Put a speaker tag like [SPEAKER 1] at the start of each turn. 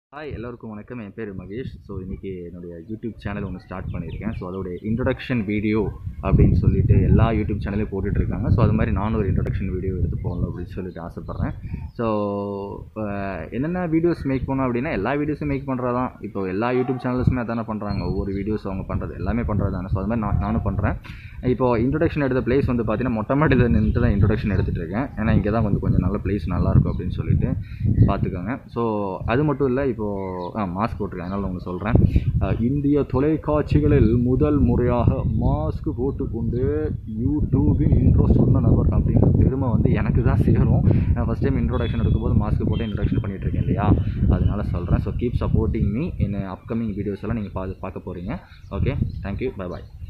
[SPEAKER 1] hi எல்லோருக்கும் வணக்கம் என் பேர் மகேஷ் ஸோ இன்றைக்கி என்னுடைய யூடியூப் சேனல் ஒன்று ஸ்டார்ட் பண்ணியிருக்கேன் ஸோ அதோடைய இன்ட்ரடக்ஷன் வீடியோ அப்படின்னு சொல்லிட்டு எல்லா யூடியூப் சேனலையும் போட்டுட்டு இருக்காங்க ஸோ அது மாதிரி நானும் ஒரு இன்ட்ரடக்ஷன் வீடியோ எடுத்து போகணும் அப்படின்னு சொல்லிட்டு ஆசைப்பட்றேன் ஸோ என்னென்ன வீடியோஸ் மேக் பண்ணோம் அப்படின்னா எல்லா வீடியோஸும் மேக் பண்ணுறது தான் இப்போ எல்லா யூடியூப் சேனல்ஸுமே அதானே பண்ணுறாங்க ஒவ்வொரு வீடியோஸ் அவங்க பண்ணுறது எல்லாமே பண்ணுறது தானே ஸோ அது மாதிரி நான் நானும் பண்ணுறேன் இப்போ இன்ட்ரடக்ஷன் எடுத்த பிளேஸ் வந்து பார்த்தீங்கன்னா மொட்டை மாடியில் நின்று தான் இன்ட்ரடக்ஷன் எடுத்துகிட்டு இருக்கேன் ஏன்னா இங்கே தான் வந்து கொஞ்சம் நல்ல பிளேஸ் நல்லாயிருக்கும் அப்படின்னு சொல்லிட்டு பார்த்துக்கோங்க ஸோ அது மட்டும் இல்லை இப்போது ஆ மாஸ்க் போட்டிருக்கேன் அதனால் உங்களுக்கு சொல்கிறேன் இந்திய தொலைக்காட்சிகளில் முதல் முறையாக மாஸ்க் போட்டுக்கொண்டு யூடியூபின் இன்ட்ரோ சொன்ன நபர் அப்படிங்கிற பெருமை வந்து எனக்கு தான் சேரும் நான் ஃபஸ்ட் டைம் இன்ட்ரோடக்ஷன் எடுக்கும்போது மாஸ்க் போட்டு இன்ட்ரடக்ஷன் பண்ணிட்டு இருக்கேன் இல்லையா அதனால சொல்கிறேன் so keep supporting me in upcoming videos எல்லாம் நீங்கள் பார்த்து பார்க்க போகிறீங்க ஓகே தேங்க்யூ பை பாய்